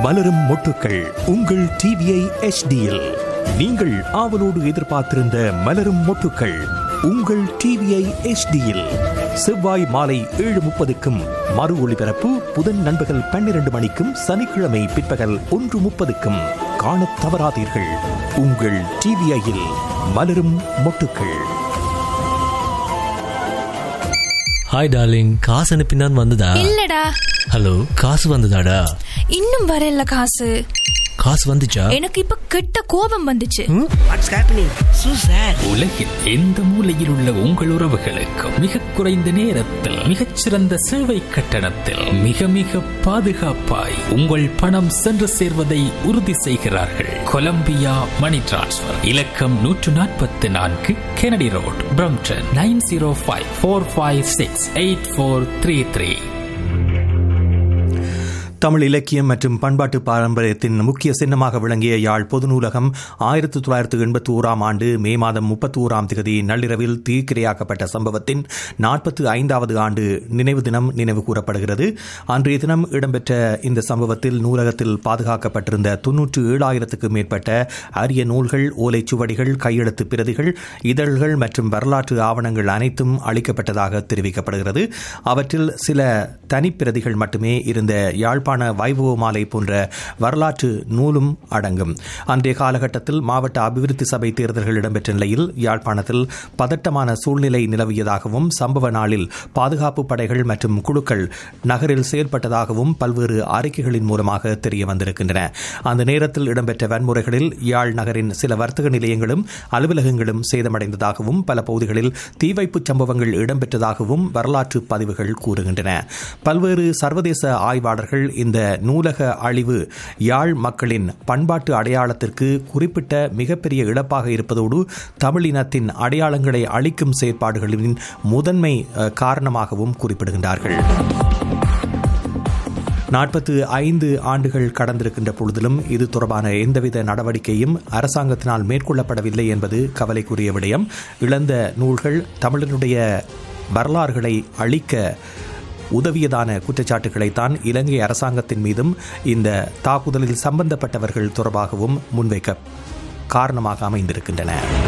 மலரும் மொட்டுக்கள் உங்கள் டிவிஐ எச்டியில் நீங்கள் ஆவலோடு எதிர்பார்த்திருந்த மலரும் மொட்டுக்கள் உங்கள் டிவிஐ எச்டியில் செவ்வாய் மாலை ஏழு முப்பதுக்கும் மறு ஒளிபரப்பு புதன் நண்பகல் பன்னிரண்டு மணிக்கும் சனிக்கிழமை பிற்பகல் ஒன்று முப்பதுக்கும் காணத் தவறாதீர்கள் உங்கள் டிவிஐயில் மலரும் மொட்டுக்கள் ஹாய் டார்லிங் காசு அனுப்பினான் வந்ததா இல்லடா ஹலோ காசு வந்ததாடா இன்னும் வரல காசு காசு வந்துச்சா எனக்கு இப்ப கெட்ட கோபம் வந்துச்சு வாட்ஸ் ஹேப்பனிங் சூசர் உலகில் எந்த மூலையில் உள்ள உங்கள் உறவுகளுக்கு மிக குறைந்த நேரத்தில் மிகச்சிறந்த சேவை கட்டணத்தில் மிக மிக பாதுகாப்பாய் உங்கள் பணம் சென்று சேர்வதை உறுதி செய்கிறார்கள் கொலம்பியா மணி டிரான்ஸ்ஃபர் இலக்கம் நூற்று நாற்பத்தி நான்கு Kennedy road Brampton nine zero five four five six eight four three three Tamil இலக்கியம் மற்றும் பண்பாட்டு பாரம்பரியத்தின் முக்கிய சின்னமாக விளங்கிய யாழ் பொது நூலகம் ஆயிரத்தி தொள்ளாயிரத்து எண்பத்தி ஓராம் ஆண்டு மே மாதம் முப்பத்தி ஓராம் தேதி நள்ளிரவில் தீக்கிரையாக்கப்பட்ட சம்பவத்தின் நாற்பத்தி ஐந்தாவது ஆண்டு நினைவு தினம் நினைவு கூறப்படுகிறது அன்றைய தினம் இடம்பெற்ற இந்த சம்பவத்தில் நூலகத்தில் பாதுகாக்கப்பட்டிருந்த தொன்னூற்று ஏழாயிரத்துக்கு மேற்பட்ட அரிய நூல்கள் ஓலைச்சுவடிகள் கையெழுத்து பிரதிகள் இதழ்கள் மற்றும் வரலாற்று ஆவணங்கள் அனைத்தும் அளிக்கப்பட்டதாக தெரிவிக்கப்படுகிறது அவற்றில் சில தனிப்பிரதிகள் மட்டுமே இருந்த யாழ்ப்பாண வைபவ மாலை போன்ற வரலாற்று நூலும் அடங்கும் அன்றைய காலகட்டத்தில் மாவட்ட அபிவிருத்தி சபை தேர்தல்கள் இடம்பெற்ற நிலையில் யாழ்ப்பாணத்தில் பதட்டமான சூழ்நிலை நிலவியதாகவும் சம்பவ நாளில் பாதுகாப்பு படைகள் மற்றும் குழுக்கள் நகரில் செயல்பட்டதாகவும் பல்வேறு அறிக்கைகளின் மூலமாக தெரிய வந்திருக்கின்றன அந்த நேரத்தில் இடம்பெற்ற வன்முறைகளில் யாழ் நகரின் சில வர்த்தக நிலையங்களும் அலுவலகங்களும் சேதமடைந்ததாகவும் பல பகுதிகளில் தீ வைப்பு சம்பவங்கள் இடம்பெற்றதாகவும் வரலாற்று பதிவுகள் கூறுகின்றன பல்வேறு சர்வதேச ஆய்வாளர்கள் இந்த நூலக அழிவு யாழ் மக்களின் பண்பாட்டு அடையாளத்திற்கு குறிப்பிட்ட மிகப்பெரிய இழப்பாக இருப்பதோடு தமிழினத்தின் அடையாளங்களை அழிக்கும் செயற்பாடுகளின் முதன்மை அஹ், காரணமாகவும் குறிப்பிடுகின்றார்கள் நாற்பத்து ஐந்து ஆண்டுகள் கடந்திருக்கின்ற பொழுதிலும் இது தொடர்பான எந்தவித நடவடிக்கையும் அரசாங்கத்தினால் மேற்கொள்ளப்படவில்லை என்பது கவலைக்குரிய விடயம் இழந்த நூல்கள் தமிழனுடைய வரலாறுகளை அழிக்க உதவியதான குற்றச்சாட்டுகளைத்தான் இலங்கை அரசாங்கத்தின் மீதும் இந்த தாக்குதலில் சம்பந்தப்பட்டவர்கள் தொடர்பாகவும் முன்வைக்க காரணமாக அமைந்திருக்கின்றன